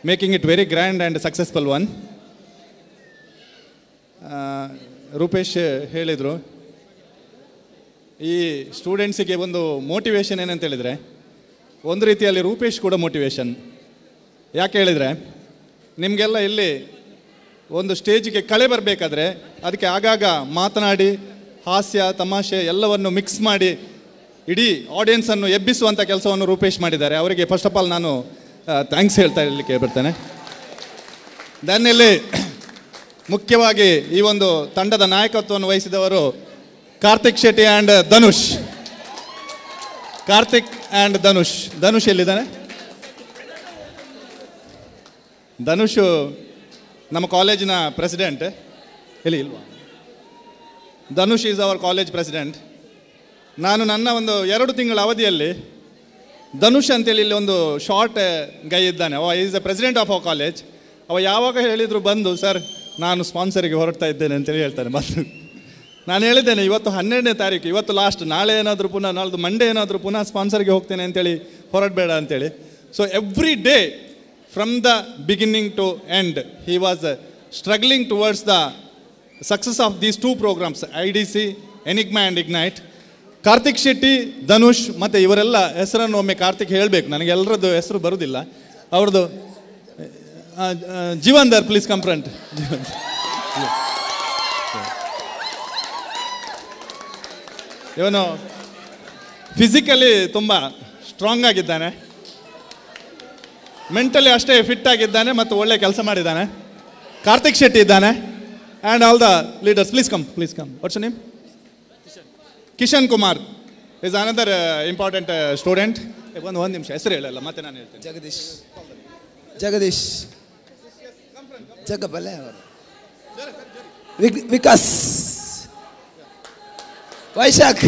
Making it very grand and successful one Rupesh ಹೇಳಿದರು ಈ ಸ್ಟೂಡೆಂಟ್ಸಿಗೆ ಒಂದು ಮೋಟಿವೇಶನ್ ಏನಂತ ಹೇಳಿದರೆ ಒಂದು ರೀತಿಯಲ್ಲಿ ರೂಪೇಶ್ ಕೂಡ ಮೋಟಿವೇಶನ್ ಯಾಕೆ ಹೇಳಿದರೆ ನಿಮಗೆಲ್ಲ ಇಲ್ಲಿ ಒಂದು ಸ್ಟೇಜಿಗೆ ಕಳೆ ಬರಬೇಕಾದ್ರೆ ಅದಕ್ಕೆ ಆಗಾಗ ಮಾತನಾಡಿ ಹಾಸ್ಯ ತಮಾಷೆ ಎಲ್ಲವನ್ನು ಮಿಕ್ಸ್ ಮಾಡಿ ಇಡೀ ಆಡಿಯನ್ಸನ್ನು ಎಬ್ಬಿಸುವಂಥ ಕೆಲಸವನ್ನು ರೂಪೇಶ್ ಮಾಡಿದ್ದಾರೆ ಅವರಿಗೆ ಫಸ್ಟ್ ಆಫ್ ಆಲ್ ನಾನು ಥ್ಯಾಂಕ್ಸ್ ಹೇಳ್ತಾ ಇರಲಿಕ್ಕೆ ಬರ್ತೇನೆ ದೆನ್ ಇಲ್ಲಿ ಮುಖ್ಯವಾಗಿ ಈ ಒಂದು ತಂಡದ ನಾಯಕತ್ವವನ್ನು ವಹಿಸಿದವರು ಕಾರ್ತಿಕ್ ಶೆಟ್ಟಿ ಆ್ಯಂಡ್ ಧನುಷ್ ಕಾರ್ತಿಕ್ ಆ್ಯಂಡ್ ಧನುಷ್ ಧನುಷ್ ಎಲ್ಲಿದ್ದಾನೆ ಧನುಷ್ ನಮ್ಮ ಕಾಲೇಜಿನ ಪ್ರೆಸಿಡೆಂಟ್ ಎಲ್ಲಿ ಇಲ್ವಾ Dhanush is our college president ನಾನು ನನ್ನ ಒಂದು ಎರಡು ತಿಂಗಳ ಅವಧಿಯಲ್ಲಿ ಧನುಷ್ ಅಂತೇಳಿ ಇಲ್ಲಿ ಒಂದು ಶಾರ್ಟ್ ಗೈ ಇದ್ದಾನೆ ಅವ is the president of our college ಅವ ಯಾವಾಗ ಹೇಳಿದ್ರು ಬಂದು ಸರ್ ನಾನು ಸ್ಪಾನ್ಸರಿಗೆ ಹೊರಡ್ತಾ ಇದ್ದೇನೆ ಅಂತೇಳಿ ಹೇಳ್ತಾನೆ ಬಂದು ನಾನು ಹೇಳಿದ್ದೇನೆ ಇವತ್ತು ಹನ್ನೆರಡನೇ ತಾರೀಕು ಇವತ್ತು ಲಾಸ್ಟ್ ನಾಳೆ ಏನಾದರೂ ಪುನಃ ನಾಳ್ದು ಮಂಡೇ ಏನಾದರೂ ಪುನಃ ಸ್ಪಾನ್ಸರ್ಗೆ ಹೋಗ್ತೇನೆ ಅಂತೇಳಿ ಹೊರಡಬೇಡ ಅಂತೇಳಿ so every day from the beginning to end he was struggling towards the success of these two programs I D C enigma and ignite Karthik Shetty Dhanush ಮತ್ತು ಇವರೆಲ್ಲ ಹೆಸರನ್ನು ಒಮ್ಮೆ ಕಾರ್ತಿಕ್ ಹೇಳಬೇಕು ನನಗೆ ಎಲ್ಲರದ್ದು ಹೆಸರು ಬರುವುದಿಲ್ಲ ಅವ್ರದ್ದು ಜೀವನ್ದರ್ ಪ್ಲೀಸ್ ಕಂಪ್ರಂಟ್ ಇವನು ಫಿಸಿಕಲಿ ತುಂಬ ಸ್ಟ್ರಾಂಗ್ ಆಗಿದ್ದಾನೆ ಮೆಂಟಲಿ ಅಷ್ಟೇ ಫಿಟ್ ಆಗಿದ್ದಾನೆ ಮತ್ತು ಒಳ್ಳೆ ಕೆಲಸ ಮಾಡಿದ್ದಾನೆ ಕಾರ್ತಿಕ್ ಶೆಟ್ಟಿ ಇದ್ದಾನೆ and all the leaders please come please come what's name Kishan Kumar is another important student ಒಂದು ಒಂದು ನಿಮಿಷ ಹೆಸರು ಹೇಳಲ್ಲ ಮತ್ತೆ ನಾನು ಹೇಳ್ತೇನೆ ಜಗದೀಶ್ ಜಗದೀಶ್ ಜಗಬಲ್ಲೆ ಅವರು Vik- Vikas Vaishakh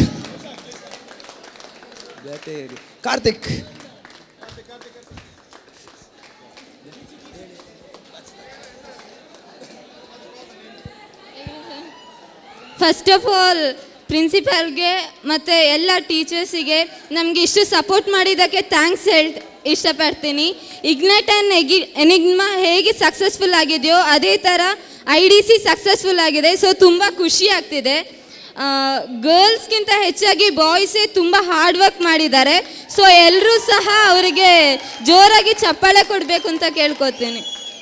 Beteri Karthik first of all ಪ್ರಿನ್ಸಿಪಲ್ಗೆ ಮತ್ತು ಎಲ್ಲ ಟೀಚರ್ಸಿಗೆ ನಮಗೆ ಇಷ್ಟು ಸಪೋರ್ಟ್ ಮಾಡಿದ್ದಕ್ಕೆ ಥ್ಯಾಂಕ್ಸ್ ಹೇಳಿ ಇಷ್ಟಪಡ್ತೀನಿ ಇಗ್ನೈಟ್ ಆ್ಯಂಡ್ ಎಗಿ ಎನಿಗ್ಮಾ ಹೇಗೆ ಸಕ್ಸಸ್ಫುಲ್ ಆಗಿದೆಯೋ ಅದೇ ಥರ ಐ ಡಿ ಸಿ ಸಕ್ಸಸ್ಫುಲ್ ಆಗಿದೆ ಸೊ ತುಂಬ ಖುಷಿ ಆಗ್ತಿದೆ ಗರ್ಲ್ಸ್ಗಿಂತ ಹೆಚ್ಚಾಗಿ ಬಾಯ್ಸೇ ತುಂಬ ಹಾರ್ಡ್ ವರ್ಕ್ ಮಾಡಿದ್ದಾರೆ ಸೊ ಎಲ್ಲರೂ ಸಹ ಅವರಿಗೆ ಜೋರಾಗಿ ಚಪ್ಪಾಳೆ ಕೊಡಬೇಕು ಅಂತ ಕೇಳ್ಕೊತೀನಿ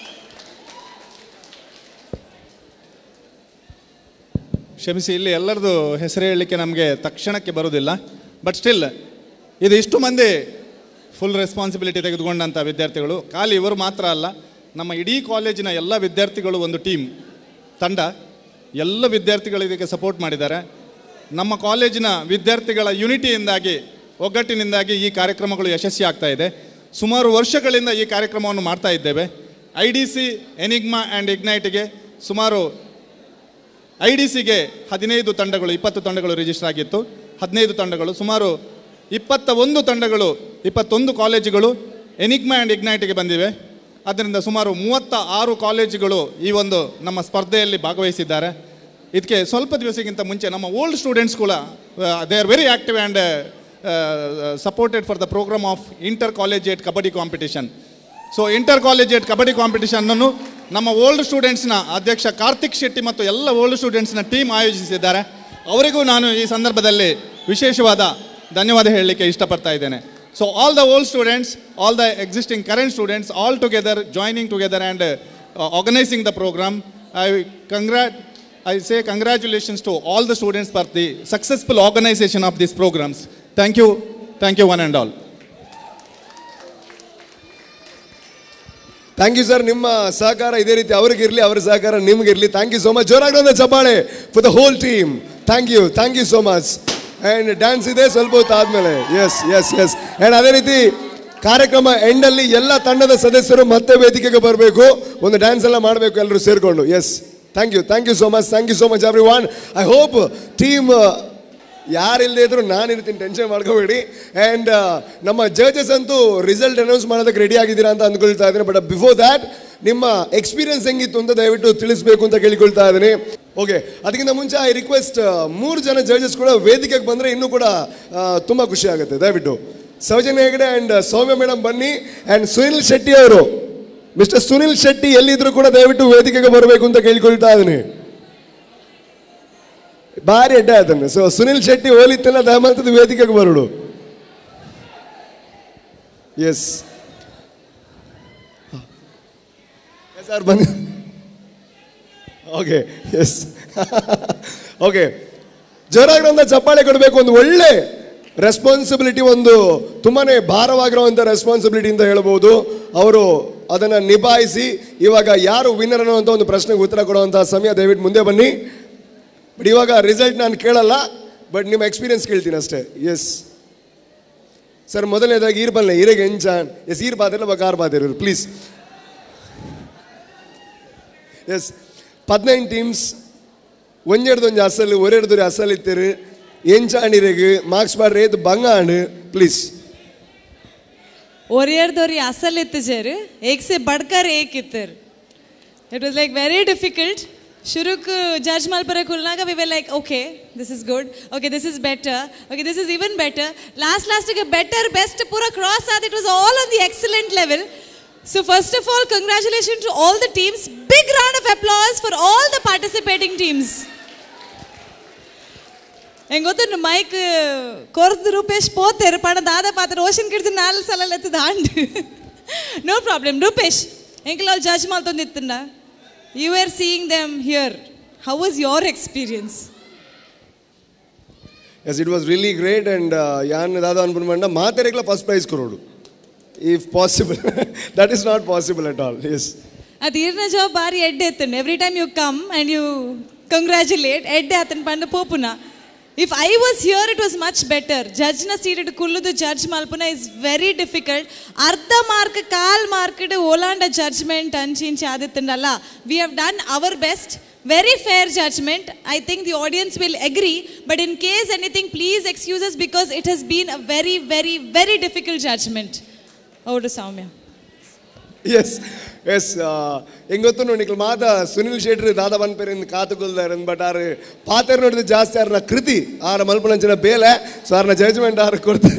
ಕ್ಷಮಿಸಿ ಇಲ್ಲಿ ಎಲ್ಲರದು ಹೆಸರು ಹೇಳಲಿಕ್ಕೆ ನಮಗೆ ತಕ್ಷಣಕ್ಕೆ ಬರೋದಿಲ್ಲ ಬಟ್ ಸ್ಟಿಲ್ ಇದು ಇಷ್ಟು ಮಂದಿ ಫುಲ್ ರೆಸ್ಪಾನ್ಸಿಬಿಲಿಟಿ ತೆಗೆದುಕೊಂಡಂಥ ವಿದ್ಯಾರ್ಥಿಗಳು ಖಾಲಿ ಇವರು ಮಾತ್ರ ಅಲ್ಲ ನಮ್ಮ ಇಡೀ ಕಾಲೇಜಿನ ಎಲ್ಲ ವಿದ್ಯಾರ್ಥಿಗಳು ಒಂದು ಟೀಮ್ ತಂಡ ಎಲ್ಲ ವಿದ್ಯಾರ್ಥಿಗಳು ಇದಕ್ಕೆ ಸಪೋರ್ಟ್ ಮಾಡಿದ್ದಾರೆ ನಮ್ಮ ಕಾಲೇಜಿನ ವಿದ್ಯಾರ್ಥಿಗಳ ಯುನಿಟಿಯಿಂದಾಗಿ ಒಗ್ಗಟ್ಟಿನಿಂದಾಗಿ ಈ ಕಾರ್ಯಕ್ರಮಗಳು ಯಶಸ್ವಿ ಆಗ್ತಾ ಇದೆ ಸುಮಾರು ವರ್ಷಗಳಿಂದ ಈ ಕಾರ್ಯಕ್ರಮವನ್ನು ಮಾಡ್ತಾ ಇದ್ದೇವೆ I D C enigma and ಇಗ್ನೈಟ್ಗೆ ಸುಮಾರು ಐ ಡಿ ಸಿಗೆ ಹದಿನೈದು ತಂಡಗಳು ಇಪ್ಪತ್ತು ತಂಡಗಳು ರಿಜಿಸ್ಟರ್ ಆಗಿತ್ತು ಹದಿನೈದು ತಂಡಗಳು ಸುಮಾರು ಇಪ್ಪತ್ತ ಒಂದು ತಂಡಗಳು ಇಪ್ಪತ್ತೊಂದು ಕಾಲೇಜುಗಳು ಎನಿಗ್ಮಾ ಆ್ಯಂಡ್ ಇಗ್ನೈಟ್ಗೆ ಬಂದಿವೆ ಅದರಿಂದ ಸುಮಾರು ಮೂವತ್ತ ಆರು ಕಾಲೇಜುಗಳು ಈ ಒಂದು ನಮ್ಮ ಸ್ಪರ್ಧೆಯಲ್ಲಿ ಭಾಗವಹಿಸಿದ್ದಾರೆ ಇದಕ್ಕೆ ಸ್ವಲ್ಪ ದಿವಸಕ್ಕಿಂತ ಮುಂಚೆ ನಮ್ಮ ಓಲ್ಡ್ ಸ್ಟೂಡೆಂಟ್ಸ್ ಕೂಡ they are very active and supported for the program of intercollegiate kabaddi competition so intercollegiate kabaddi ಕಾಂಪಿಟಿಷನ್ನನ್ನು ನಮ್ಮ ಓಲ್ಡ್ ಸ್ಟೂಡೆಂಟ್ಸ್ನ ಅಧ್ಯಕ್ಷ ಕಾರ್ತಿಕ್ ಶೆಟ್ಟಿ ಮತ್ತು ಎಲ್ಲ ಓಲ್ಡ್ ಸ್ಟೂಡೆಂಟ್ಸ್ನ ಟೀಮ್ ಆಯೋಜಿಸಿದ್ದಾರೆ ಅವರಿಗೂ ನಾನು ಈ ಸಂದರ್ಭದಲ್ಲಿ ವಿಶೇಷವಾದ ಧನ್ಯವಾದ ಹೇಳಲಿಕ್ಕೆ ಇಷ್ಟಪಡ್ತಾ ಇದ್ದೇನೆ so all the old students all the existing current students all together joining together and organizing the program I congrat I say congratulations to all the students for the successful organization of these programs. Thank you. Thank you one and all. Thank you sir ನಿಮ್ಮ ಸಹಕಾರ ಇದೇ ರೀತಿ ಅವ್ರಿಗಿರಲಿ ಅವ್ರ ಸಹಕಾರ ನಿಮ್ಗಿರಲಿ thank you so much ಜೋರಾಗಿ ಒಂದು ಚಪ್ಪಾಳೆ for the whole team thank you thank you so much and dance ಇದೆ ಸ್ವಲ್ಪ ಹೊತ್ತು ಆದಮೇಲೆ ಎಸ್ ಎಸ್ ಎಸ್ ಆ್ಯಂಡ್ ಅದೇ ರೀತಿ ಕಾರ್ಯಕ್ರಮ ಎಂಡಲ್ಲಿ ಎಲ್ಲ ತಂಡದ ಸದಸ್ಯರು ಮತ್ತೆ ವೇದಿಕೆಗೆ ಬರಬೇಕು ಒಂದು ಡ್ಯಾನ್ಸ್ ಎಲ್ಲ ಮಾಡಬೇಕು ಎಲ್ಲರೂ ಸೇರಿಕೊಂಡು yes thank you thank you so much thank you so much everyone I hope team ಯಾರಿಲ್ಲದೆ ಇದ್ರು ನಾನು ಇರ್ತೀನಿ ಟೆನ್ಷನ್ ಮಾಡ್ಕೋಬೇಡಿ ಆ್ಯಂಡ್ ನಮ್ಮ ಜಡ್ಜಸ್ ಅಂತೂ ರಿಸಲ್ಟ್ ಅನೌನ್ಸ್ ಮಾಡೋದಕ್ಕೆ ರೆಡಿ ಆಗಿದ್ದೀರಾ ಅಂತ ಅಂದ್ಕೊಳ್ತಾ ಇದ್ದೀನಿ ಬಟ್ ಬಿಫೋರ್ ದ್ಯಾಟ್ ನಿಮ್ಮ ಎಕ್ಸ್ಪೀರಿಯನ್ಸ್ ಹೆಂಗಿತ್ತು ಅಂತ ದಯವಿಟ್ಟು ತಿಳಿಸ್ಬೇಕು ಅಂತ ಕೇಳಿಕೊಳ್ತಾ ಇದ್ದೀನಿ ಓಕೆ ಅದಕ್ಕಿಂತ ಮುಂಚೆ ಐ ರಿಕ್ವೆಸ್ಟ್ ಮೂರು ಜನ ಜಡ್ಜಸ್ ಕೂಡ ವೇದಿಕೆಗೆ ಬಂದರೆ ಇನ್ನೂ ಕೂಡ ತುಂಬ ಖುಷಿ ಆಗುತ್ತೆ ದಯವಿಟ್ಟು ಸೌಜನ್ಯ ಹೆಗಡೆ ಆ್ಯಂಡ್ ಸೌಮ್ಯ ಮೇಡಮ್ ಬನ್ನಿ ಆ್ಯಂಡ್ ಸುನಿಲ್ ಶೆಟ್ಟಿ ಅವರು ಮಿಸ್ಟರ್ ಸುನಿಲ್ ಶೆಟ್ಟಿ ಎಲ್ಲಿದ್ರು ಕೂಡ ದಯವಿಟ್ಟು ವೇದಿಕೆಗೆ ಬರಬೇಕು ಅಂತ ಕೇಳ್ಕೊಳ್ತಾ ಇದ್ದೀನಿ ಭಾರಿ ಅಡ್ಡ ಅದನ್ನು ಸೊ ಸುನಿಲ್ ಶೆಟ್ಟಿ ಹೋಲಿತ್ತೆಲ್ಲ ದಯಮಾಡ್ತದೆ ವೇದಿಕೆಗೆ ಬರೋಡು ಎಸ್ ಸರ್ ಬನ್ನಿ ಓಕೆ ಎಸ್ ಓಕೆ ಜೋರಾಗಿರೋಂಥ ಚಪ್ಪಾಳೆ ಕೊಡಬೇಕು ಒಂದು ಒಳ್ಳೆ ರೆಸ್ಪಾನ್ಸಿಬಿಲಿಟಿ ಒಂದು ತುಂಬಾನೇ ಭಾರವಾಗಿರುವಂಥ ರೆಸ್ಪಾನ್ಸಿಬಿಲಿಟಿ ಅಂತ ಹೇಳ್ಬೋದು ಅವರು ಅದನ್ನು ನಿಭಾಯಿಸಿ ಇವಾಗ ಯಾರು ವಿನ್ನರ್ ಅನ್ನುವಂಥ ಒಂದು ಪ್ರಶ್ನೆಗೆ ಉತ್ತರ ಕೊಡುವಂಥ ಸಮಯ ದಯವಿಟ್ಟು ಮುಂದೆ ಬನ್ನಿ ಬಟ್ ಇವಾಗ ರಿಸಲ್ಟ್ ನಾನು ಕೇಳಲ್ಲ ಬಟ್ ನಿಮ್ಮ ಎಕ್ಸ್ಪೀರಿಯನ್ಸ್ ಕೇಳ್ತೀನಿ ಅಷ್ಟೇ ಎಸ್ ಸರ್ ಮೊದಲನೇದಾಗಿ ಈರ್ ಬನ್ನಿ ಈರೆಗೆ ಎಂಚಾನ್ ಎಸ್ ಈರ್ ಬಾದಿರಲ್ಲ ಬಕಾರ್ ಬಾದಿರೋರು ಪ್ಲೀಸ್ ಎಸ್ ಪದಿನೈದು ಟೀಮ್ಸ್ ಒಂಜೆಡ್ದೊಂಜು ಅಸಲು ಒರೆಡ್ದೊರು ಅಸಲು ಇತ್ತೀರಿ ಎಂಚಾಣಿರೆಗೆ ಮಾರ್ಕ್ಸ್ ಮಾಡ್ರಿ ಇದು ಬಂಗಾಂಡ್ ಪ್ಲೀಸ್ ಒರಿಯರ್ದವ್ರಿ ಅಸಲ್ ಇತ್ತು ಜರ್ ಏಕ್ ಸೆ ಬಡ್ಕರ್ ಏಕ್ ಇತ್ತರ್ it was like very difficult ಶುರುಕ್ ಜಡ್ಜ್ ಮಲ್ಪರ ಕುಲ್ನಾಗ we were like okay this is good okay this is better okay this is even better last ಲಾಸ್ಟಿಗೆ ಬೆಟರ್ ಬೆಸ್ಟ್ ಪೂರ ಕ್ರಾಸ್ ಆದ it was all on the excellent level so first of all congratulation to all the teams big round of applause for all the participating teams ಹೆಂಗ್ ಗೊತ್ತು mic ಕೊರ್ದು ರೂಪೇಶ್ ಪೋತೇರು ಪಣ ದಾದ ಪಾತ್ರ ರೋಷನ್ ಕಿಡ್ದು ನಾಲ್ ಸಲ ಎತ್ತದ ಆಂಡ್ ನೋ ಪ್ರಾಬ್ಲಮ್ ರೂಪೇಶ್ ಎಂಕಲ್ ಅವ್ರು ಜಡ್ಜ್ ಮಾಡ್ತೊಂದಿತ್ತಂಡ you are seeing them here how was your experience yes it was really great and ಯಾನ್ ದಾದ ಅನ್ಪಣ್ಣ ಮಾತಾಡಿಕ್ಲ ಫಸ್ಟ್ ಪ್ರೈಸ್ ಕೊರೋಡು if possible that is not possible at all yes ಅದು ಈರ್ನ ಜಾಬ್ ಬಾರಿ ಎಡ್ಡೆ ಎತ್ತಂಡು every time you come and you congratulate ಎಡ್ಡೆ ಆತನ್ ಪಂಡ ಪೋಪುನ if I was here it was much better ಜಡ್ಜ್ನ seat ಕುಲ್ಲುದು ಜಡ್ಜ್ ಮಲ್ಪುನ ಇಸ್ ವೆರಿ ಡಿಫಿಕಲ್ಟ್ ಅರ್ಧ ಮಾರ್ಕ್ ಕಾಲ್ ಮಾರ್ಕ್ ಓಲಾಂಡ ಜಡ್ಜ್ಮೆಂಟ್ ಅಂಚಿಂಚಿ ಆದಿತ್ತಂಡಲ್ಲ we have done our best very fair judgement I think the audience will agree but in case anything please excuses because it has been a very very very difficult judgement ಹೌದು Soumya S S ಹೆಂಗೊತ್ತು ನೋಡಿ ಮಾತ ಸುನಿಲ್ ಶೆಟ್ಟಿ ದಾದ ಬನ್ಪೇರಿಂದ ಕಾತುಕೊಲ್ದಾರ but ಆರು ಪಾತ್ರ ನೋಡಿದ ಜಾಸ್ತಿ ಆರ್ನ ಕೃತಿ ಆರ ಮಲ್ಪನಂಚಿನ ಬೇಲೆ ಸೊ ಆರ್ನ ಜಡ್ಜ್ಮೆಂಟ್ ಆರು ಕೊಡ್ತಾರೆ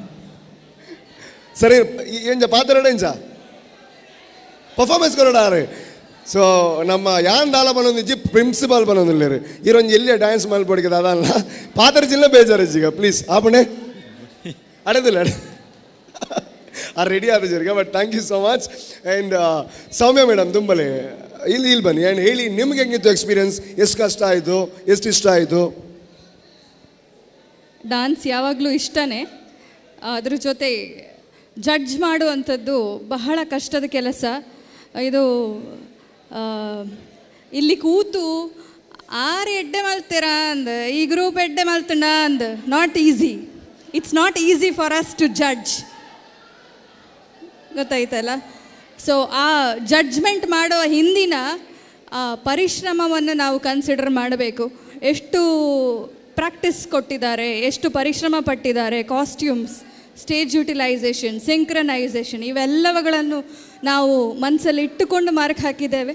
ಸರಿ ಎಂಜ ಪಾತ್ರ ಎಂಜ ಪರ್ಫಾರ್ಮೆನ್ಸ್ ಕೊರೋಡ ಆರು ಸೊ ನಮ್ಮ ಯಾನ್ ದಾಲ ಬನ್ನೊಂದು ಇಜ್ಜಿ ಪ್ರಿನ್ಸಿಪಾಲ್ ಬನ್ನೊಂದಿಲ್ಲ ಈರೊಂದು ಎಲ್ಲಿ ಡ್ಯಾನ್ಸ್ ಮಲ್ಪಡಿಗೆ ದಾದಲ್ಲ ಪಾತ್ರ ಜಿಲ್ಲ ಬೇಜಾರು ಈಗ ಪ್ಲೀಸ್ ಆಪಣೆ ಅಡೆದಿಲ್ಲ ಅಡೆ ಆ ರೆಡಿ ಆದ ಜರ್ಗ but thank you so much and Soumya madam ತುಂಬಲೇ ಇಲ್ಲಿ ಇಲ್ಲಿ ಬನ್ನಿ ಆ್ಯಂಡ್ ಹೇಳಿ ನಿಮ್ಗೆ ಹೆಂಗಿತ್ತು ಎಕ್ಸ್ಪೀರಿಯನ್ಸ್ ಎಷ್ಟು ಕಷ್ಟ ಆಯಿತು ಎಷ್ಟು ಇಷ್ಟ ಆಯಿತು ಡಾನ್ಸ್ ಯಾವಾಗಲೂ ಇಷ್ಟನೇ ಅದ್ರ ಜೊತೆ ಜಡ್ಜ್ ಮಾಡುವಂಥದ್ದು ಬಹಳ ಕಷ್ಟದ ಕೆಲಸ ಇದು ಆ, ಇಲ್ಲಿ ಕೂತು ಆರು ಎಡ್ಡೆ ಮಲ್ತೀರಾ ಅಂದ ಈ ಗ್ರೂಪ್ ಎಡ್ಡೆ ಮಲ್ತಂಡ ಅಂದ not easy it's not easy for us to judge ಗೊತ್ತಾಯ್ತಲ್ಲ ಸೊ ಆ ಜಡ್ಜ್ಮೆಂಟ್ ಮಾಡುವ ಹಿಂದಿನ ಆ ಪರಿಶ್ರಮವನ್ನು ನಾವು ಕನ್ಸಿಡರ್ ಮಾಡಬೇಕು ಎಷ್ಟು ಪ್ರಾಕ್ಟೀಸ್ ಕೊಟ್ಟಿದ್ದಾರೆ ಎಷ್ಟು ಪರಿಶ್ರಮ ಪಟ್ಟಿದ್ದಾರೆ ಕಾಸ್ಟ್ಯೂಮ್ಸ್ ಸ್ಟೇಜ್ ಯುಟಿಲೈಸೇಷನ್ ಸಿಂಕ್ರನೈಸೇಷನ್ ಇವೆಲ್ಲವುಗಳನ್ನು ನಾವು ಮನಸ್ಸಲ್ಲಿ ಇಟ್ಟುಕೊಂಡು ಮಾರ್ಕ್ ಹಾಕಿದ್ದೇವೆ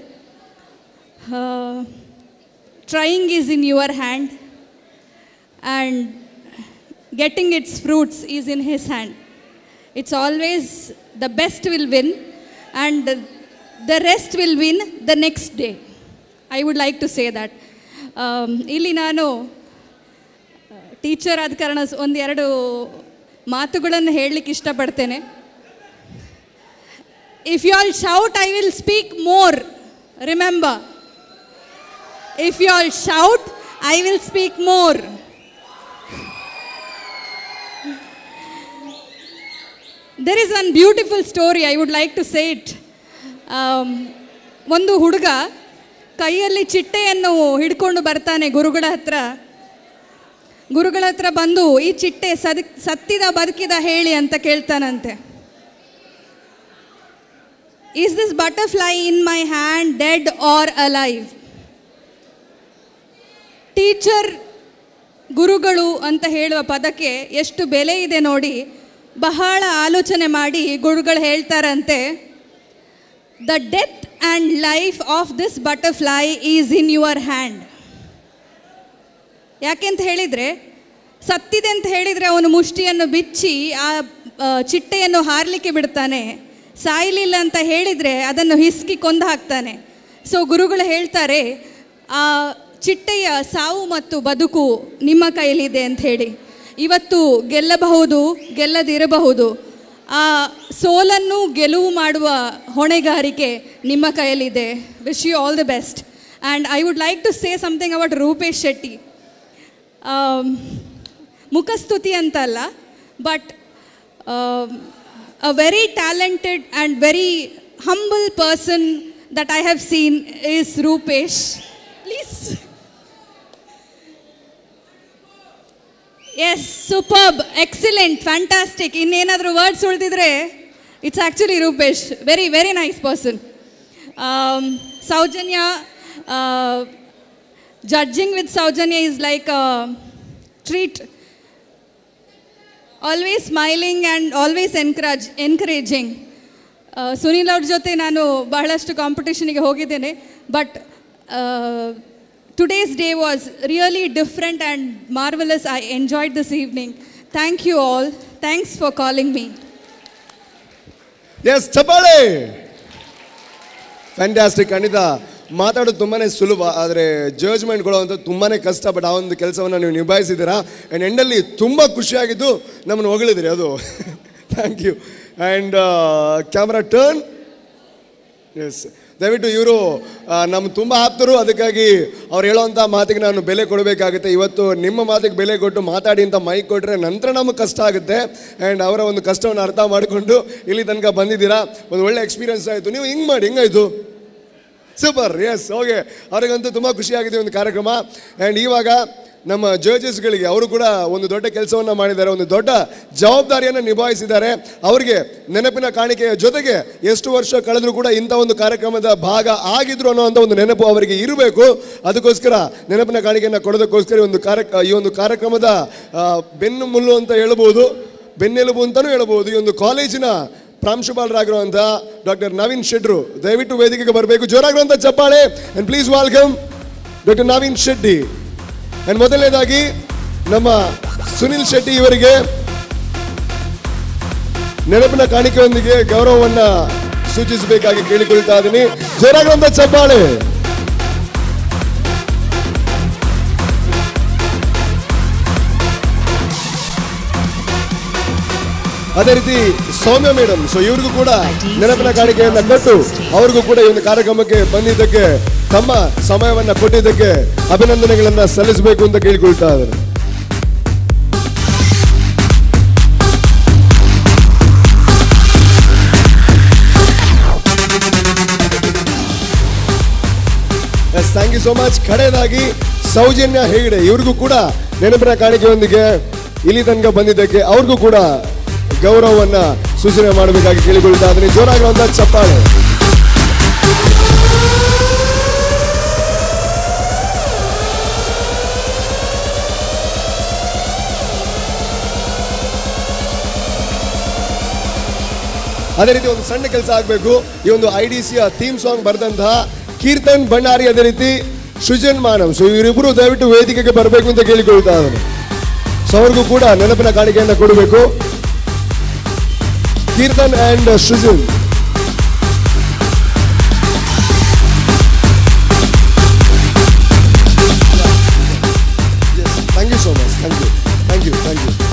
trying is in your hand and getting its fruits is in his hand it's always the best will win and the rest will win the next day i would like to say that Um, ಇಲ್ಲಿ ನಾನು teacher ಆದ ಕಾರಣ ಸ್- ಒಂದೆರಡು ಮಾತುಗಳನ್ನು ಹೇಳಲಿಕ್ಕೆ ಇಷ್ಟಪಡ್ತೇನೆ if you all shout I will speak more remember if you all shout I will speak more there is one beautiful story I would like to say it ಒಂದು ಹುಡುಗ ಕೈಯಲ್ಲಿ ಚಿಟ್ಟೆಯನ್ನು ಹಿಡ್ಕೊಂಡು ಬರ್ತಾನೆ ಗುರುಗಳ ಹತ್ರ ಗುರುಗಳ ಹತ್ರ ಬಂದು ಈ ಚಿಟ್ಟೆ ಸದ್ ಸತ್ತಿದ ಬದುಕಿದ ಹೇಳಿ ಅಂತ ಕೇಳ್ತಾನಂತೆ is this butterfly in my hand dead or alive teacher ಗುರುಗಳು ಅಂತ ಹೇಳುವ ಪದಕ್ಕೆ ಎಷ್ಟು ಬೆಲೆ ಇದೆ ನೋಡಿ ಬಹಳ ಆಲೋಚನೆ ಮಾಡಿ ಗುರುಗಳು ಹೇಳ್ತಾರಂತೆ the death and life of this butterfly is in your hand ಯಾಕೆಂತ ಹೇಳಿದರೆ ಸತ್ತಿದೆ ಅಂತ ಹೇಳಿದರೆ ಅವನು ಮುಷ್ಟಿಯನ್ನು ಬಿಚ್ಚಿ ಆ ಆ, ಚಿಟ್ಟೆಯನ್ನು ಹಾರಲಿಕ್ಕೆ ಬಿಡ್ತಾನೆ ಸಾಯಲಿಲ್ಲ ಅಂತ ಹೇಳಿದರೆ ಅದನ್ನು ಹಿಸ್ಕಿ ಕೊಂದು ಹಾಕ್ತಾನೆ ಸೊ ಗುರುಗಳು ಹೇಳ್ತಾರೆ ಆ ಚಿಟ್ಟೆಯ ಸಾವು ಮತ್ತು ಬದುಕು ನಿಮ್ಮ ಕೈಲಿದೆ ಅಂತ ಹೇಳಿ ಇವತ್ತು ಗೆಲ್ಲಬಹುದು ಗೆಲ್ಲದಿರಬಹುದು ಆ ಸೋಲನ್ನು ಗೆಲುವು ಮಾಡುವ ಹೊಣೆಗಾರಿಕೆ ನಿಮ್ಮ ಕೈಯಲ್ಲಿದೆ wish you all the best and I would like to say something about Rupesh Shetty um, ಮುಖಸ್ತುತಿ ಅಂತಲ್ಲ but a very talented and very humble person that I have seen is Rupesh please yes superb excellent fantastic ಇನ್ನೇನಾದರೂ words ಉಳಿದಿದ್ರೆ it's actually Rupesh very very nice person Soujanya judging with Soujanya is like treat always smiling and always encourage encouraging Sunil ಅವ್ರ ಜೊತೆ ನಾನು ಬಹಳಷ್ಟು ಕಾಂಪಿಟೇಷನಿಗೆ ಹೋಗಿದ್ದೇನೆ but today's day was really different and marvellous I enjoyed this evening thank you all thanks for calling me yes ಚಪ್ಪಾಳೆ fantastic ಖಂಡಿತ ಮಾತಾಡೋದು ತುಂಬಾ ಸುಲಭ ಆದರೆ ಜಡ್ಜ್ಮೆಂಟ್ಗಳು ಅಂತ ತುಂಬಾ ಕಷ್ಟ ಬಟ್ ಆ ಒಂದು ಕೆಲಸವನ್ನು ನೀವು ನಿಭಾಯಿಸಿದ್ದೀರಾ ಆ್ಯಂಡ್ ಎಂಡಲ್ಲಿ ತುಂಬ ಖುಷಿಯಾಗಿದ್ದು ನಮ್ಮನ್ನು ಹೊಗಳಿದಿರಿ ಅದು thank you and camera turn yes ದಯವಿಟ್ಟು ಇವರು ನಮ್ಮ ತುಂಬ ಆಪ್ತರು ಅದಕ್ಕಾಗಿ ಅವ್ರು ಹೇಳೋವಂಥ ಮಾತಿಗೆ ನಾನು ಬೆಲೆ ಕೊಡಬೇಕಾಗುತ್ತೆ ಇವತ್ತು ನಿಮ್ಮ ಮಾತಿಗೆ ಬೆಲೆ ಕೊಟ್ಟು ಮಾತಾಡಿ ಅಂತ ಮೈಕ್ ಕೊಟ್ಟರೆ ನಂತರ ನಮಗೆ ಕಷ್ಟ ಆಗುತ್ತೆ ಆ್ಯಂಡ್ ಅವರ ಒಂದು ಕಷ್ಟವನ್ನು ಅರ್ಥ ಮಾಡಿಕೊಂಡು ಇಲ್ಲಿ ತನಕ ಬಂದಿದ್ದೀರಾ ಒಂದು ಒಳ್ಳೆ ಎಕ್ಸ್ಪೀರಿಯನ್ಸ್ ಆಯಿತು ನೀವು ಹಿಂಗೆ ಮಾಡಿ ಹೆಂಗಾಯಿತು ಸೂಪರ್ ಎಸ್ ಓಕೆ ಅವರಿಗಂತೂ ತುಂಬ ಖುಷಿಯಾಗಿದೆ ಒಂದು ಕಾರ್ಯಕ್ರಮ ಆ್ಯಂಡ್ ಇವಾಗ ನಮ್ಮ ಜಡ್ಜಸ್ಗಳಿಗೆ ಅವರು ಕೂಡ ಒಂದು ದೊಡ್ಡ ಕೆಲಸವನ್ನು ಮಾಡಿದ್ದಾರೆ ಒಂದು ದೊಡ್ಡ ಜವಾಬ್ದಾರಿಯನ್ನು ನಿಭಾಯಿಸಿದ್ದಾರೆ ಅವರಿಗೆ ನೆನಪಿನ ಕಾಣಿಕೆಯ ಜೊತೆಗೆ ಎಷ್ಟು ವರ್ಷ ಕಳೆದರೂ ಕೂಡ ಇಂಥ ಒಂದು ಕಾರ್ಯಕ್ರಮದ ಭಾಗ ಆಗಿದ್ರು ಅನ್ನೋವಂಥ ಒಂದು ನೆನಪು ಅವರಿಗೆ ಇರಬೇಕು ಅದಕ್ಕೋಸ್ಕರ ನೆನಪಿನ ಕಾಣಿಕೆಯನ್ನು ಕೊಡೋದಕ್ಕೋಸ್ಕರ ಈ ಒಂದು ಕಾರ್ಯ ಈ ಒಂದು ಕಾರ್ಯಕ್ರಮದ ಆ, ಬೆನ್ನು ಮುಳ್ಳು ಅಂತ ಹೇಳ್ಬೋದು ಬೆನ್ನೆಲುಬು ಅಂತಲೂ ಹೇಳ್ಬೋದು ಈ ಒಂದು ಕಾಲೇಜಿನ ಪ್ರಾಂಶುಪಾಲರಾಗಿರುವಂಥ ಡಾಕ್ಟರ್ ನವೀನ್ ಶೆಟ್ರು ದಯವಿಟ್ಟು ವೇದಿಕೆಗೆ ಬರಬೇಕು ಜೋರಾಗಿರುವಂಥ ಚಪ್ಪಾಳೆ and please welcome doctor Naveen Shetty and ಮೊದಲನೇದಾಗಿ ನಮ್ಮ ಸುನಿಲ್ ಶೆಟ್ಟಿ ಇವರಿಗೆ ನೆನಪಿನ ಕಾಣಿಕೆಯೊಂದಿಗೆ ಗೌರವವನ್ನ ಸೂಚಿಸಬೇಕಾಗಿ ಕೇಳಿಕೊಳ್ತಾ ಇದ್ದೀನಿ ಜೋರಾಗಿರುವಂಥ ಚಪ್ಪಾಳೆ ಅದೇ ರೀತಿ ಸೌಮ್ಯ ಮೇಡಮ್ ಸೊ ಇವ್ರಿಗೂ ಕೂಡ ನೆನಪಿನ ಕಾಣಿಕೆಯನ್ನ ಕೊಟ್ಟು ಅವ್ರಿಗೂ ಕೂಡ ಈ ಒಂದು ಕಾರ್ಯಕ್ರಮಕ್ಕೆ ಬಂದಿದ್ದಕ್ಕೆ ತಮ್ಮ ಸಮಯವನ್ನ ಕೊಟ್ಟಿದ್ದಕ್ಕೆ ಅಭಿನಂದನೆಗಳನ್ನ ಸಲ್ಲಿಸಬೇಕು ಅಂತ ಕೇಳಿಕೊಳ್ತಾ ಇದ್ದಾರೆ yes thank you so much ಕಡೆಯದಾಗಿ ಸೌಜನ್ಯ ಹೆಗಡೆ ಇವ್ರಿಗೂ ಕೂಡ ನೆನಪಿನ ಕಾಣಿಕೆಯೊಂದಿಗೆ ಇಲ್ಲಿ ತನಕ ಬಂದಿದ್ದಕ್ಕೆ ಅವ್ರಿಗೂ ಕೂಡ ಗೌರವವನ್ನ ಸೂಚನೆ ಮಾಡಬೇಕಾಗಿ ಕೇಳಿಕೊಳ್ತಾ ಇದ್ದೀನಿ ಜೋರಾಗಿರುವಂತಹ ಚಪ್ಪಾಳೆ ಅದೇ ರೀತಿ ಒಂದು ಸಣ್ಣ ಕೆಲಸ ಆಗಬೇಕು ಈ ಒಂದು ಐ ಡಿ ಸಿಯ ಥೀಮ್ ಸಾಂಗ್ ಬರೆದಂತಹ ಕೀರ್ತನ್ ಭಂಡಾರಿ ಅದೇ ರೀತಿ ಸೃಜನ್ ಮಾನವ್ ಸೊ ಇವರಿಬ್ಬರು ದಯವಿಟ್ಟು ವೇದಿಕೆಗೆ ಬರಬೇಕು ಅಂತ ಕೇಳಿಕೊಳ್ತಾ ಇದ್ದಾರೆ ಸೊ ಅವ್ರಿಗೂ ಕೂಡ ನೆನಪಿನ ಕಾಣಿಕೆಯನ್ನು ಕೊಡಬೇಕು Keerthan and Srujan thank you so much thank you thank you thank you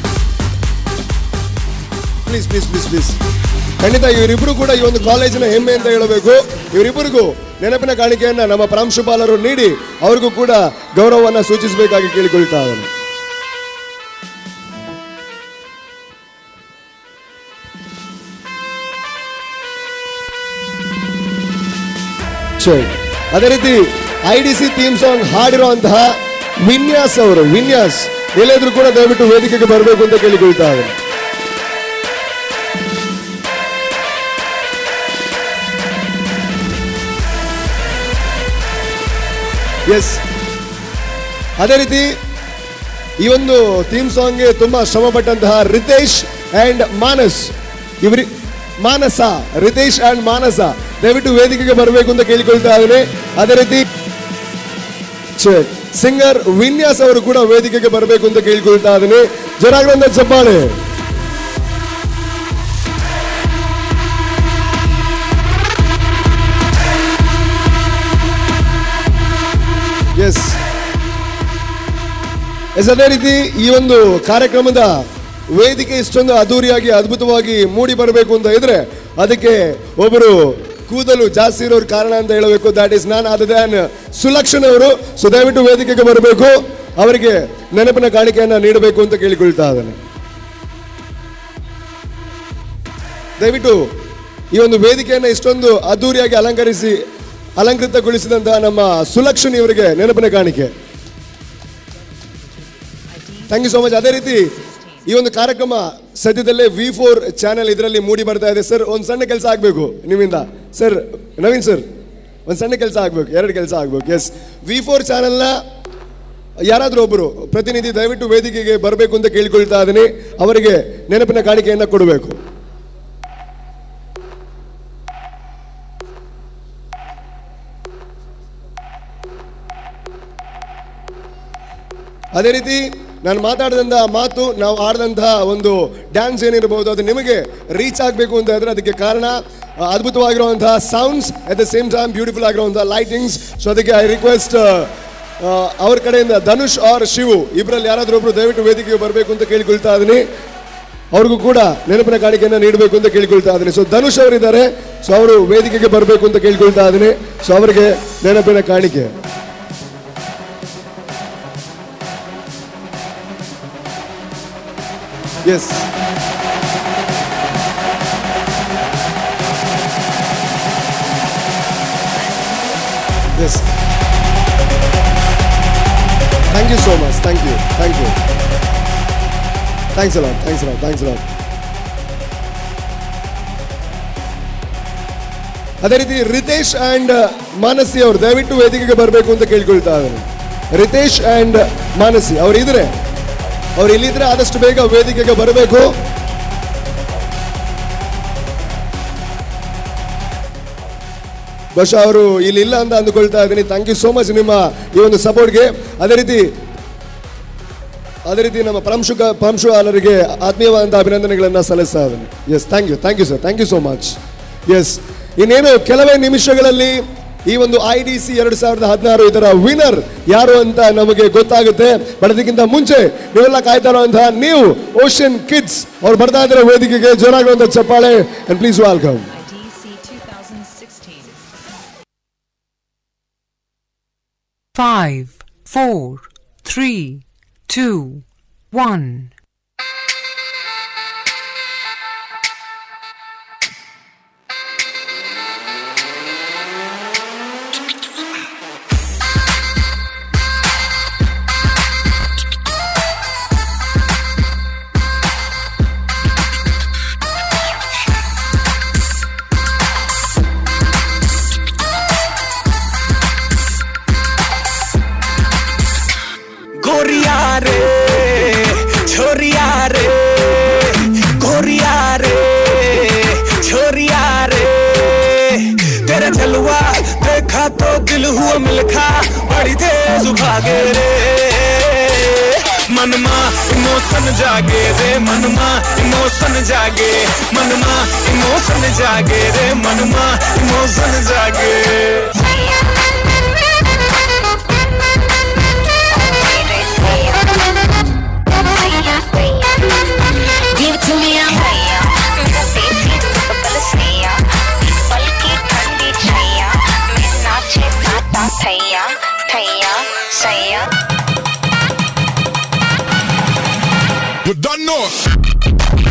please please please please ಖಂಡಿತ ಇವರಿಬ್ಬರು ಕೂಡ ಈ ಒಂದು ಕಾಲೇಜಿನ ಹೆಮ್ಮೆ ಅಂತ ಹೇಳಬೇಕು ಇವರಿಬ್ಬರಿಗೂ ನೆನಪಿನ ಕಾಣಿಕೆಯನ್ನ ನಮ್ಮ ಪ್ರಾಂಶುಪಾಲರು ನೀಡಿ ಅವ್ರಿಗೂ ಕೂಡ ಗೌರವವನ್ನು ಸೂಚಿಸಬೇಕಾಗಿ ಕೇಳಿಕೊಳ್ತಾ ಇದ್ದಾರೆ ಸರಿ. ಅದೇ ರೀತಿ I D C theme song ಹಾಡಿರುವಂತಹ ವಿನ್ಯಾಸ್ ಅವರು ವಿನ್ಯಾಸ್ ಎಲ್ಲಾದ್ರೂ ಕೂಡ ದಯವಿಟ್ಟು ವೇದಿಕೆಗೆ ಬರಬೇಕು ಅಂತ ಕೇಳಿಕೊಳ್ತಾ ಇದ್ದಾರೆ ಎಸ್ ಅದೇ ರೀತಿ ಈ ಒಂದು ಥೀಮ್ ಸಾಂಗ್ಗೆ ತುಂಬಾ ಶ್ರಮ ಪಟ್ಟಂತಹ ರಿತೇಶ್ ಅಂಡ್ ಮಾನಸ್ ಇವರಿ ಮಾನಸ ರಿತೇಶ್ ಅಂಡ್ ಮಾನಸ ದಯವಿಟ್ಟು ವೇದಿಕೆಗೆ ಬರಬೇಕು ಅಂತ ಕೇಳಿಕೊಳ್ತಾ ಇದ್ದೀನಿ ಅದೇ ರೀತಿ ಸಿಂಗರ್ ವಿನ್ಯಾಸ್ ಅವರು ಕೂಡ ವೇದಿಕೆಗೆ ಬರಬೇಕು ಅಂತ ಕೇಳಿಕೊಳ್ತಾ ಇದ್ದೀನಿ ಜೋರಾಗಿರುವಂತ ಚಪ್ಪಾಳೆ ಎಸ್ ಎಸ್ ಅದೇ ರೀತಿ ಈ ಒಂದು ಕಾರ್ಯಕ್ರಮದ ವೇದಿಕೆ ಇಷ್ಟೊಂದು ಅದ್ದೂರಿಯಾಗಿ ಅದ್ಭುತವಾಗಿ ಮೂಡಿ ಬರಬೇಕು ಅಂತ ಇದ್ರೆ ಅದಕ್ಕೆ ಒಬ್ಬರು ಕೂದಲು ಜಾಸ್ತಿ ಇರೋರು ಕಾರಣ ಅಂತ ಹೇಳಬೇಕು ದಾಟ್ ಇಸ್ ನಾನ್ ಅದ ದ್ಯಾನ್ ಸುಲಕ್ಷಣ್ ಅವರು ಸೊ ದಯವಿಟ್ಟು ವೇದಿಕೆಗೆ ಬರಬೇಕು ಅವರಿಗೆ ನೆನಪಿನ ಕಾಣಿಕೆಯನ್ನ ನೀಡಬೇಕು ಅಂತ ಕೇಳಿಕೊಳ್ತಾ ಇದ್ದಾನೆ ದಯವಿಟ್ಟು ಈ ಒಂದು ವೇದಿಕೆಯನ್ನು ಇಷ್ಟೊಂದು ಅದ್ದೂರಿಯಾಗಿ ಅಲಂಕರಿಸಿ ಅಲಂಕೃತಗೊಳಿಸಿದಂತಹ ನಮ್ಮ ಸುಲಕ್ಷಣ್ ಇವರಿಗೆ ನೆನಪಿನ ಕಾಣಿಕೆ ಥ್ಯಾಂಕ್ ಯು ಸೋ ಮಚ್ ಅದೇ ರೀತಿ ಈ ಒಂದು ಕಾರ್ಯಕ್ರಮ ಸದ್ಯದಲ್ಲೇ ವಿ ಫೋರ್ ಚಾನೆಲ್ ಇದರಲ್ಲಿ ಮೂಡಿ ಬರ್ತಾ ಇದೆ ಸರ್ ಒಂದು ಸಣ್ಣ ಕೆಲಸ ಆಗಬೇಕು ನಿಮ್ಮಿಂದ ಸರ್ ನವೀನ್ ಸರ್ ಒಂದು ಸಣ್ಣ ಕೆಲಸ ಆಗಬೇಕು ಎರಡು ಕೆಲಸ ಆಗಬೇಕು ಎಸ್ ವಿ ಫೋರ್ ಚಾನೆಲ್ನ ಯಾರಾದರೂ ಒಬ್ಬರು ಪ್ರತಿನಿಧಿ ದಯವಿಟ್ಟು ವೇದಿಕೆಗೆ ಬರಬೇಕು ಅಂತ ಕೇಳಿಕೊಳ್ತಾ ಇದ್ದೀನಿ ಅವರಿಗೆ ನೆನಪಿನ ಕಾಣಿಕೆಯನ್ನು ಕೊಡಬೇಕು ಅದೇ ರೀತಿ ನಾನು ಮಾತಾಡಿದಂತಹ ಮಾತು ನಾವು ಆಡಿದಂತಹ ಒಂದು ಡ್ಯಾನ್ಸ್ ಏನಿರಬಹುದು ಅದು ನಿಮಗೆ ರೀಚ್ ಆಗಬೇಕು ಅಂತ ಹೇಳಿದ್ರೆ ಅದಕ್ಕೆ ಕಾರಣ ಆ, ಅದ್ಭುತವಾಗಿರುವಂತಹ sounds at the same time beautiful ಆಗಿರುವಂತಹ ಲೈಟಿಂಗ್ಸ್ ಸೊ ಅದಕ್ಕೆ ಐ ರಿಕ್ವೆಸ್ಟ್ ಅವ್ರ ಕಡೆಯಿಂದ ಧನುಷ್ ಆರ್ ಶಿವು ಇಬ್ಬರಲ್ಲಿ ಯಾರಾದರೂ ಒಬ್ರು ದಯವಿಟ್ಟು ವೇದಿಕೆಗೆ ಬರಬೇಕು ಅಂತ ಕೇಳಿಕೊಳ್ತಾ ಇದ್ದೀನಿ ಅವ್ರಿಗೂ ಕೂಡ ನೆನಪಿನ ಕಾಣಿಕೆಯನ್ನು ನೀಡಬೇಕು ಅಂತ ಕೇಳಿಕೊಳ್ತಾ ಇದ್ದೀನಿ ಸೊ ಧನುಷ್ ಅವರಿದ್ದಾರೆ ಸೊ ಅವರು ವೇದಿಕೆಗೆ ಬರಬೇಕು ಅಂತ ಕೇಳಿಕೊಳ್ತಾ ಇದ್ದೀನಿ ಸೊ ಅವರಿಗೆ ನೆನಪಿನ ಕಾಣಿಕೆ yes yes thank you so much thank you thank you thanks a lot thanks a lot thanks a lot ಅದೇ ರೀತಿ ರಿತೇಶ್ ಅಂಡ್ ಮಾನಸಿ ಅವರು ದಯವಿಟ್ಟು ವೇದಿಕೆಗೆ ಬರಬೇಕು ಅಂತ ಕೇಳ್ಕೊಳ್ತಾ ಇದ್ದಾರೆ ರಿತೇಶ್ ಅಂಡ್ ಮಾನಸಿ ಅವ್ರು ಇದ್ರೆ ಅವ್ರು ಇಲ್ಲಿದ್ರೆ ಆದಷ್ಟು ಬೇಗ ವೇದಿಕೆಗೆ ಬರಬೇಕು ಬಹುಶಃ ಅವರು ಇಲ್ಲಿ ಇಲ್ಲ ಅಂತ ಅಂದುಕೊಳ್ತಾ ಇದ್ದೀನಿ ಥ್ಯಾಂಕ್ ಯು ಸೋ ಮಚ್ ನಿಮ್ಮ ಈ ಒಂದು ಸಪೋರ್ಟ್ಗೆ ಅದೇ ರೀತಿ ಅದೇ ರೀತಿ ನಮ್ಮ ಪರಂಶುಕ ಪರಂಶುವಾಲರಿಗೆ ಆತ್ಮೀಯವಾದಂಥ ಅಭಿನಂದನೆಗಳನ್ನು ಸಲ್ಲಿಸ್ತಾ ಇದ್ದೀನಿ yes thank you thank you sir thank you so much yes ಇನ್ನೇನು ಕೆಲವೇ ನಿಮಿಷಗಳಲ್ಲಿ ಈ ಒಂದು ಐ ಡಿ ಸಿ ಎರಡು ಸಾವಿರದ ಹದಿನಾರು ಇದರ ವಿನರ್ ಯಾರು ಅಂತ ನಮಗೆ ಗೊತ್ತಾಗುತ್ತೆ ಬಟ್ ಅದಕ್ಕಿಂತ ಮುಂಚೆ ನೀವೆಲ್ಲ ಕಾಯ್ತಾ ಇರುವಂತಹ ನೀವು ಓಷನ್ ಕಿಡ್ಸ್ ಅವ್ರು ಬರ್ತಾ ಇದ್ದಾರೆ ವೇದಿಕೆಗೆ ಜೋರಾಗಿರುವಂಥ ಚಪ್ಪಾಳೆ and please welcome DC 2016. Five, four, three, two, one. गोरिया रे छोरिया रे गोरिया रे छोरिया रे तेरा जलवा देखा तो दिल हुआ मिलखा बड़ी तेज भागे रे मनमा इमोशन जागे रे मनमा इमोशन जागे मनमा इमोशन जागे रे मनमा इमोशन जागे Give it to me, I'm मेरा देसी दुबल सैया पल की ठंडी छैया मैं नाचे नाता थैया थैया सैया You done know.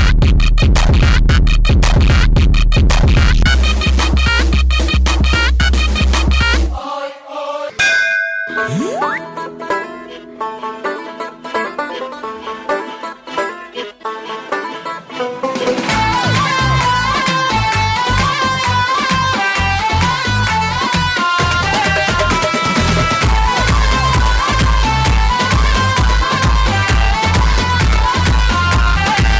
रे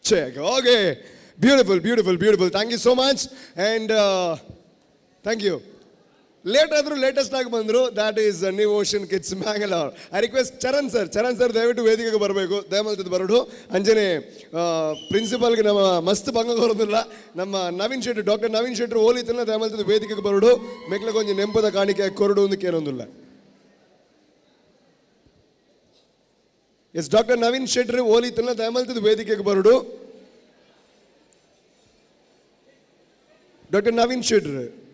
check. Okay. Beautiful, beautiful, beautiful. Thank you so much. And uh, thank you. Late ಆದರೂ ಲೇಟೆಸ್ಟ್ ಆಗಿ ಬಂದರು that is new ocean kids Mangalore I request Charan sir Charan sir ದಯವಿಟ್ಟು ವೇದಿಕೆಗೆ ಬರಬೇಕು ದಯಮಾಡ್ತಿದ್ದು ಬರೋಡು ಅಂಜನೆ ಪ್ರಿನ್ಸಿಪಾಲ್ಗೆ ನಮ್ಮ ಮಸ್ತ್ ಭಂಗ ಬರೋದಿಲ್ಲ ನಮ್ಮ ನವೀನ್ ಶೆಟ್ಟಿ ಡಾಕ್ಟರ್ ನವೀನ್ ಶೆಟ್ಟಿ ಓಲಿತಲ್ಲ ದಯಮಾಡ್ತಿದ್ದು ವೇದಿಕೆಗೆ ಬರೋಡು ಮೆಕ್ಲಕ್ಕೆ ಒಂದು ನೆಂಪದ ಕಾಣಿಕೆ ಕೊರಡು ಒಂದು ಕೇಳೊಂದಿಲ್ಲ ಎಸ್ ಡಾಕ್ಟರ್ ನವೀನ್ ಶೆಟ್ಟಿ ಓಲಿತಲ್ಲ ದಯಮಾಡ್ತಿದ್ದು ವೇದಿಕೆಗೆ ಬರೋಡು ಡಾಕ್ಟರ್ ನವೀನ್ ಶೆಟ್ಟಿ